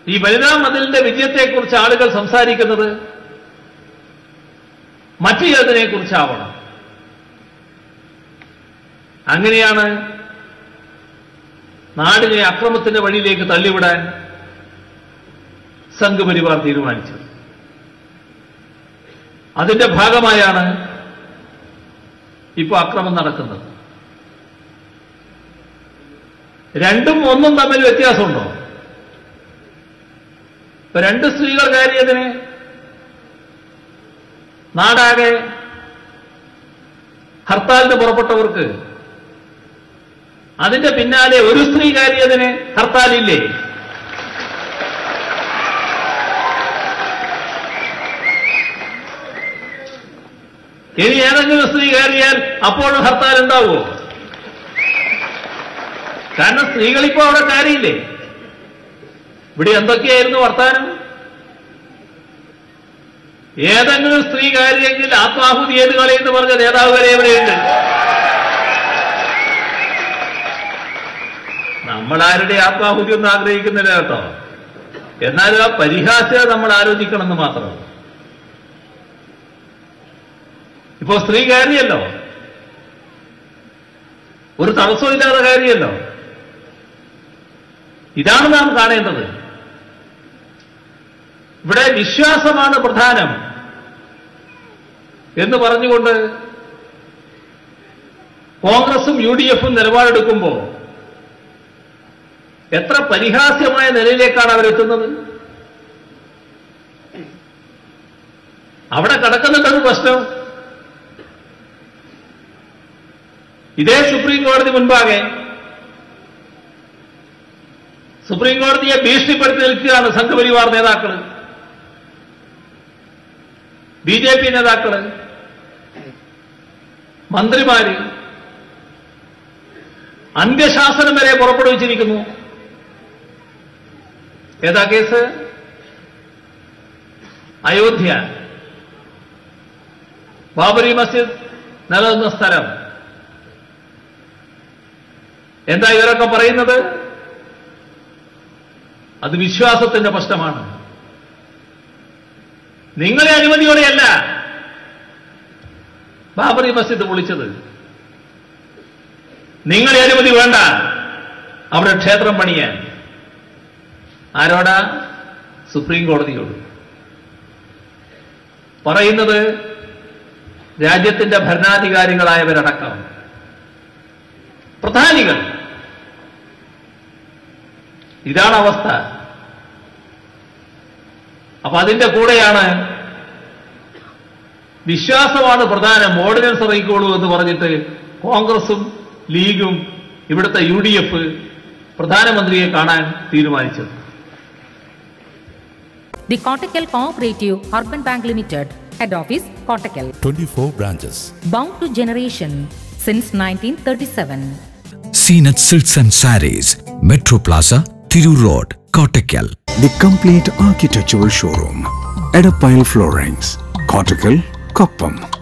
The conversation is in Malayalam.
ഈ വനിതാ മതിലിന്റെ വിജയത്തെക്കുറിച്ച് ആളുകൾ സംസാരിക്കുന്നത് മറ്റു ചിലതിനെ കുറിച്ചാവണം അങ്ങനെയാണ് നാടിനെ അക്രമത്തിന്റെ വഴിയിലേക്ക് തള്ളിവിടാൻ സംഘപരിവാർ തീരുമാനിച്ചത് അതിന്റെ ഭാഗമായാണ് ഇപ്പോൾ അക്രമം നടക്കുന്നത് രണ്ടും ഒന്നും തമ്മിൽ വ്യത്യാസമുണ്ടോ ഇപ്പൊ രണ്ട് സ്ത്രീകൾ കയറിയതിന് നാടാകെ ഹർത്താലിന് പുറപ്പെട്ടവർക്ക് അതിന്റെ പിന്നാലെ ഒരു സ്ത്രീ കയറിയതിന് ഹർത്താലില്ലേ ഇനി ഏതെങ്കിലും സ്ത്രീ കയറിയാൽ അപ്പോഴും ഹർത്താൽ ഉണ്ടാവുമോ കാരണം സ്ത്രീകളിപ്പോ അവിടെ കയറിയില്ലേ ഇവിടെ എന്തൊക്കെയായിരുന്നു വർത്താനം ഏതെങ്കിലും സ്ത്രീ കയറിയെങ്കിൽ ആത്മാഹുതി ഏത് കളയെന്ന് പറഞ്ഞ നേതാവ് വരെ എവിടെയുണ്ട് നമ്മളാരുടെ ആത്മാഹുതി ഒന്നും ആഗ്രഹിക്കുന്നില്ല കേട്ടോ എന്നാലും ആ പരിഹാസ്യത നമ്മൾ ആലോചിക്കണമെന്ന് മാത്രം ഇപ്പോ സ്ത്രീ കയറിയല്ലോ ഒരു തടസ്സമില്ലാതെ കയറിയല്ലോ ഇതാണ് നാം കാണേണ്ടത് ഇവിടെ വിശ്വാസമാണ് പ്രധാനം എന്ന് പറഞ്ഞുകൊണ്ട് കോൺഗ്രസും യു ഡി എഫും നിലപാടെടുക്കുമ്പോൾ എത്ര പരിഹാസ്യമായ നിലയിലേക്കാണ് അവരെത്തുന്നത് അവിടെ കിടക്കുന്നുണ്ടത് പ്രശ്നം ഇതേ സുപ്രീം കോടതി മുൻപാകെ സുപ്രീം കോടതിയെ ഭീഷണിപ്പെടുത്തി നിൽക്കുകയാണ് സംഘപരിവാർ നേതാക്കൾ ബി ജെ പി നേതാക്കള് മന്ത്രിമാര് അന്ത്യശാസനം വരെ പുറപ്പെടുവിച്ചിരിക്കുന്നു ഏതാ കേസ് അയോധ്യ ബാബരി മസ്ജിദ് നിലനിന്ന സ്ഥലം എന്താ ഇവരൊക്കെ പറയുന്നത് അത് വിശ്വാസത്തിന്റെ പ്രശ്നമാണ് നിങ്ങളെ അനുമതിയോടെയല്ല ബാബറി മസ്ജിദ് പൊളിച്ചത് നിങ്ങളെ അനുമതി വേണ്ട അവിടെ ക്ഷേത്രം പണിയാൻ ആരോടാ സുപ്രീം കോടതിയോട് പറയുന്നത് രാജ്യത്തിന്റെ ഭരണാധികാരികളായവരടക്കം പ്രധാനികൾ ഇതാണ് അവസ്ഥ അപ്പൊ അതിന്റെ കൂടെയാണ് വിശ്വാസമാണ് പ്രധാനം ഓർഡിനൻസ് ഇറങ്ങിക്കോളൂ എന്ന് പറഞ്ഞിട്ട് കോൺഗ്രസും ലീഗും ഇവിടുത്തെ യു ഡി എഫ് പ്രധാനമന്ത്രിയെ കാണാൻ തീരുമാനിച്ചത് The Kottakkal Cooperative Urban Bank Limited, Head Office, Kottakkal. 24 branches. Bound to generation since 1937. Seenat Silks and Saris, Metro Plaza, Thiru Road, Kottakkal. The complete architectural showroom. Edapile Floorings. Cortical, Koppam.